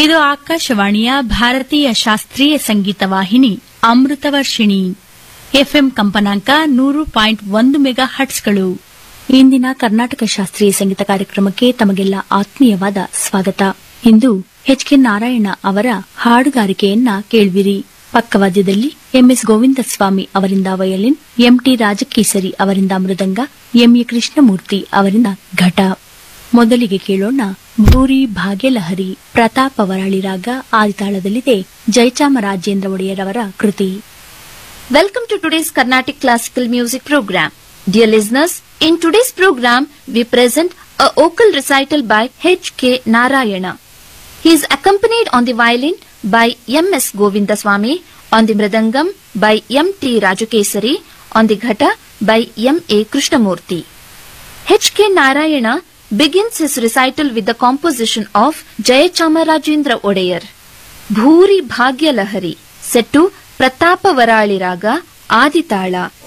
ಇದು ಆಕಾಶವಾಣಿಯ ಭಾರತೀಯ ಶಾಸ್ತ್ರೀಯ ಸಂಗೀತ ವಾಹಿನಿ ಅಮೃತವರ್ಷಿಣಿ ಎಫ್ಎಂ ಕಂಪನಾಂಕ ನೂರು ಪಾಯಿಂಟ್ ಒಂದು ಮೆಗಾ ಹಟ್ಸ್ಗಳು ಇಂದಿನ ಕರ್ನಾಟಕ ಶಾಸ್ತ್ರೀಯ ಸಂಗೀತ ಕಾರ್ಯಕ್ರಮಕ್ಕೆ ತಮಗೆಲ್ಲ ಆತ್ಮೀಯವಾದ ಸ್ವಾಗತ ಇಂದು ಎಚ್ ಕೆ ನಾರಾಯಣ ಅವರ ಹಾಡುಗಾರಿಕೆಯನ್ನ ಕೇಳುವಿರಿ ಪಕ್ಕವಾದ್ಯದಲ್ಲಿ ಎಂಎಸ್ ಗೋವಿಂದಸ್ವಾಮಿ ಅವರಿಂದ ವಯಲಿನ್ ಎಂಟಿ ರಾಜಕೇಸರಿ ಅವರಿಂದ ಮೃದಂಗ ಎಂಎ ಕೃಷ್ಣಮೂರ್ತಿ ಅವರಿಂದ ಘಟ ಮೊದಲಿಗೆ ಕೇಳೋಣ ಭೂರಿ ಭಾಗ್ಯಲಹರಿ ಪ್ರತಾಪ ವರಾಳಿ ರಾಗ ಆದಿತಾಳದಲ್ಲಿದೆ ಜಯಚಾಮರಾಜೇಂದ್ರ ಒಡೆಯರವರ ಕೃತಿ Welcome to today's Carnatic Classical Music Program. Dear listeners, in today's program, we present a vocal recital by H.K. Narayana. He is accompanied on the violin by M.S. Govindaswamy, on the mridangam by M.T. Rajakesari, on the ghata by M.A. Krishnamurti. H.K. Narayana begins his recital with the composition of Jayachamarajendra Odayar. ಭೂರಿ ಭಾಗ್ಯಲಹರಿ set ಪ್ರತಾಪವರಾಳಿ ರಾಗ ಆದಿತಾಳ